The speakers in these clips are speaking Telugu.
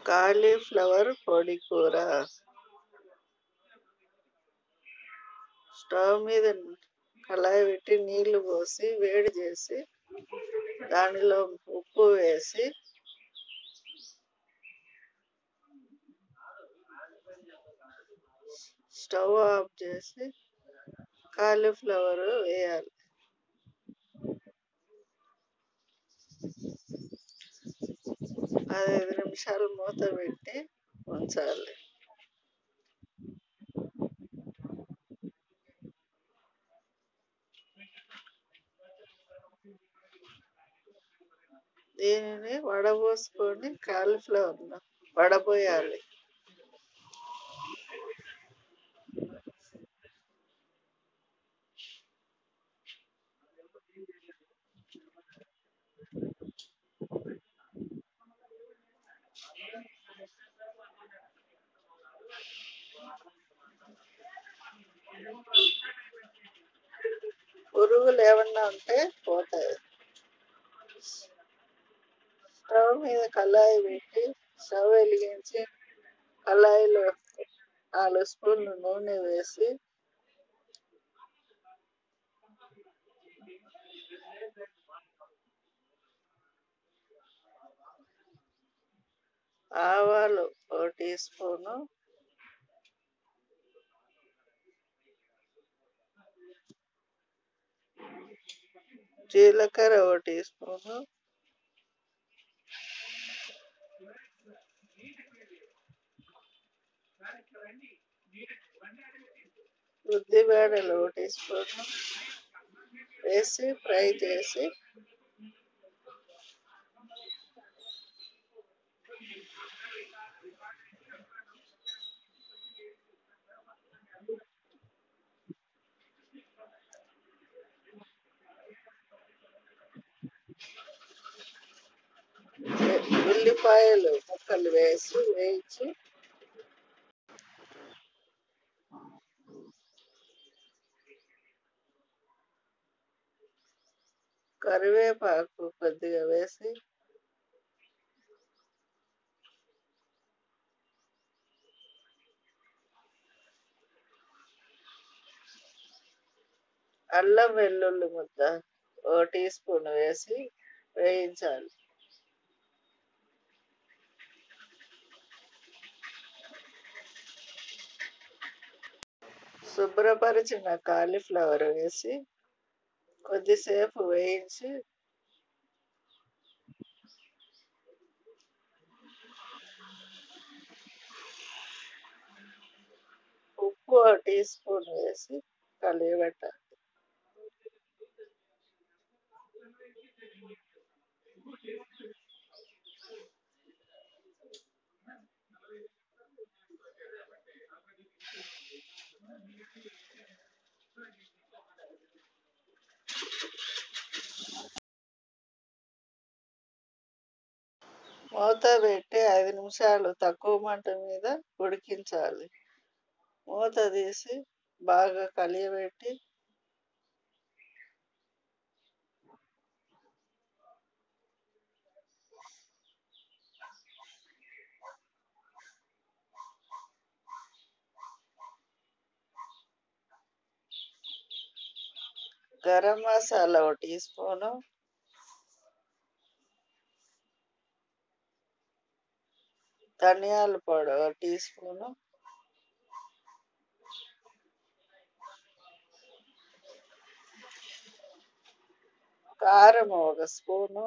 కాలీఫ్లవర్ పొడి కూర స్టవ్ మీద కళాయి పెట్టి నీళ్లు పోసి వేడి చేసి దానిలో ఉప్పు వేసి స్టవ్ ఆఫ్ చేసి కాలీఫ్లవర్ వేయాలి పదహైదు నిమిషాలు మూత పెట్టి ఉంచాలి దీనిని వడపోసుకొని కాలీఫ్లవర్ వడపోయాలి పురుగులు ఏమన్నా ఉంటే పోతాయి స్టవ్ మీద కళాయి పెట్టి స్టవ్ వెలిగించి కళాయిలో నాలుగు స్పూన్లు నూనె వేసి ఆవాలు ఒక టీ స్పూను జీలకర్ర ఒక టీ స్పూను ఉద్దిబేడలు ఒక టీ స్పూను వేసి ఫ్రై చేసి ఉల్లిపాయలు ముక్కలు వేసి వేయించి కరివేపాకు కొద్దిగా వేసి అల్లం వెల్లుల్లి ముద్ద ఓ టీ స్పూన్ వేసి వేయించాలి శుభ్రపరిచిన కాలీఫ్లవర్ వేసి కొద్దిసేపు వేయించి ఉప్పు టీ స్పూన్ వేసి కలియబెట్టాలి మూత పెట్టి ఐదు నిమిషాలు తక్కువ మంట మీద ఉడికించాలి మూత తీసి బాగా కలియబెట్టి గరం మసాలా ఒక టీ స్పూను ధనియాల పొడి ఒక టీ స్పూను కారం ఒక స్పూను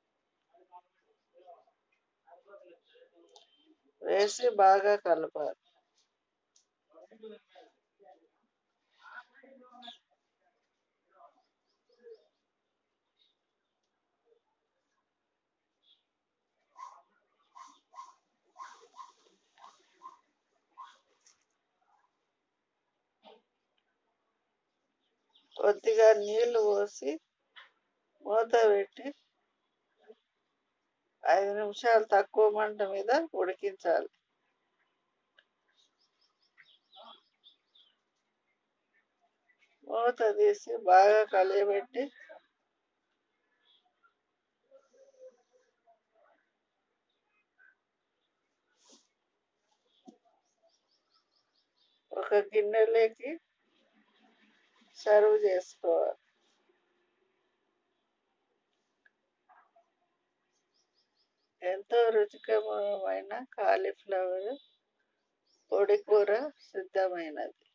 వేసి బాగా కలపాలి కొద్దిగా నీళ్లు పోసి మూత పెట్టి ఐదు నిమిషాలు తక్కువ మంట మీద ఉడికించాలి మూత తీసి బాగా కలియబెట్టి ఒక గిన్నెలోకి సర్వ్ చేసుకోవాలి ఎంతో రుచికరమైన కాలీఫ్లవర్ పొడి కూర సిద్ధమైనది